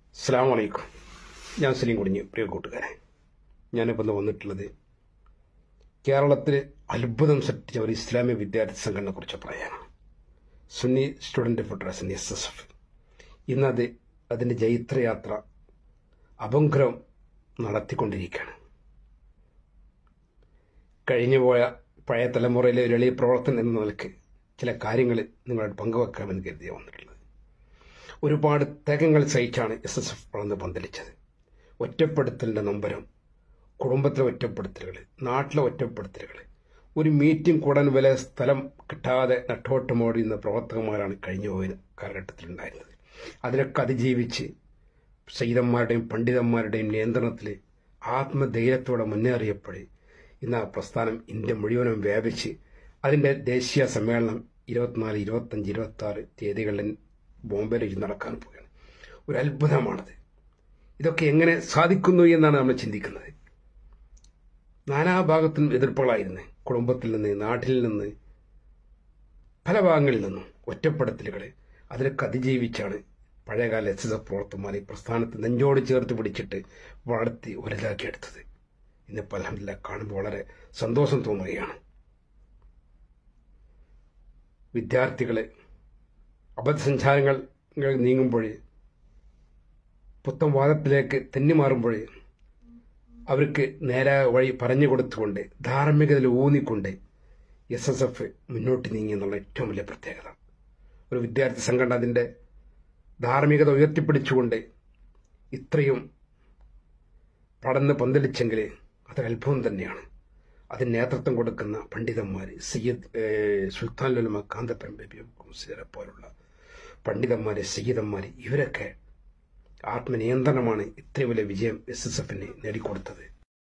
അസ്സാം വലൈക്കും ഞാൻ സലീം കുടിഞ്ഞ് പ്രിയ കൂട്ടുകാരെ ഞാനിപ്പോൾ ഇന്ന് വന്നിട്ടുള്ളത് കേരളത്തിൽ അത്ഭുതം സൃഷ്ടിച്ച ഒരു ഇസ്ലാമിക വിദ്യാർത്ഥി സംഘടനയെ കുറിച്ച് പറയാനാണ് Sunni student federation S S F ഇന്നത് അതിൻ്റെ ജൈത്രയാത്ര അപങ്കരം നടത്തിക്കൊണ്ടിരിക്കുകയാണ് കഴിഞ്ഞുപോയ പഴയ തലമുറയിലെ ഒരു എളിയ പ്രവർത്തനം എന്ന നിലയ്ക്ക് ചില കാര്യങ്ങൾ നിങ്ങളോട് പങ്കുവെക്കാമെന്ന് കരുതിയാണ് വന്നിട്ടുള്ളത് ഒരുപാട് ത്യാഗങ്ങൾ സഹിച്ചാണ് എസ് എസ് എഫ് വളർന്ന് പന്തലിച്ചത് ഒറ്റപ്പെടുത്തലിൻ്റെ നമ്പരം കുടുംബത്തിലെ ഒറ്റപ്പെടുത്തലുകൾ നാട്ടിലെ ഒറ്റപ്പെടുത്തലുകൾ ഒരു മീറ്റിംഗ് കൂടാൻ വില സ്ഥലം കിട്ടാതെ നട്ടോട്ടമോടുന്ന പ്രവർത്തകന്മാരാണ് കഴിഞ്ഞു പോയ കാലഘട്ടത്തിലുണ്ടായിരുന്നത് അതിനൊക്കെ അതിജീവിച്ച് സൈതന്മാരുടെയും പണ്ഡിതന്മാരുടെയും നിയന്ത്രണത്തിൽ ആത്മധൈര്യത്തോടെ മുന്നേറിയപ്പോൾ ഇന്ന് ആ പ്രസ്ഥാനം ഇന്ത്യ മുഴുവനും വ്യാപിച്ച് അതിൻ്റെ ദേശീയ സമ്മേളനം ഇരുപത്തിനാല് ഇരുപത്തഞ്ച് ഇരുപത്തി ആറ് തീയതികളിൽ ബോംബെയിൽ വെച്ച് നടക്കാൻ പോവുകയാണ് ഒരു അത്ഭുതമാണത് ഇതൊക്കെ എങ്ങനെ സാധിക്കുന്നു എന്നാണ് നമ്മൾ ചിന്തിക്കുന്നത് നാനാഭാഗത്തും എതിർപ്പുകളായിരുന്നു കുടുംബത്തിൽ നിന്ന് നാട്ടിൽ നിന്ന് പല ഭാഗങ്ങളിൽ നിന്നും ഒറ്റപ്പെടുത്തലുകൾ അതിലൊക്കെ അതിജീവിച്ചാണ് പഴയകാല എസ് എസ് എഫ് പ്രവർത്തകന്മാർ ഈ പ്രസ്ഥാനത്ത് നെഞ്ചോട് ചേർത്ത് പിടിച്ചിട്ട് വളർത്തി വലുതാക്കിയെടുത്തത് ഇന്നിപ്പോൾ അലഹമില്ല കാണുമ്പോൾ വളരെ സന്തോഷം തോന്നുകയാണ് വിദ്യാർത്ഥികളെ അബദ്ധസഞ്ചാരങ്ങൾ നീങ്ങുമ്പോൾ പുത്തൻ വാദത്തിലേക്ക് തെന്നിമാറുമ്പോൾ അവർക്ക് നേരായ വഴി പറഞ്ഞു കൊടുത്തുകൊണ്ട് ധാർമ്മികതയിൽ ഊന്നിക്കൊണ്ട് എസ് എസ് എഫ് മുന്നോട്ട് നീങ്ങി എന്നുള്ള ഏറ്റവും വലിയ പ്രത്യേകത ഒരു വിദ്യാർത്ഥി സംഘടന അതിൻ്റെ ധാർമ്മികത ഉയർത്തിപ്പിടിച്ചുകൊണ്ട് ഇത്രയും പടന്ന് പന്തലിച്ചെങ്കിൽ അത് അത്ഭുതം തന്നെയാണ് അതിന് നേതൃത്വം കൊടുക്കുന്ന പണ്ഡിതന്മാർ സയ്യദ് സുൽത്താൻ ലുലമ കാന്തപ്പുരം ബേബി മുസ്ലിരെ പോലുള്ള പണ്ഡിതന്മാർ സയ്യിദന്മാർ ഇവരൊക്കെ ആത്മനിയന്ത്രണമാണ് ഇത്രയും വലിയ വിജയം എസ് എസ് എഫിന് നേടിക്കൊടുത്തത്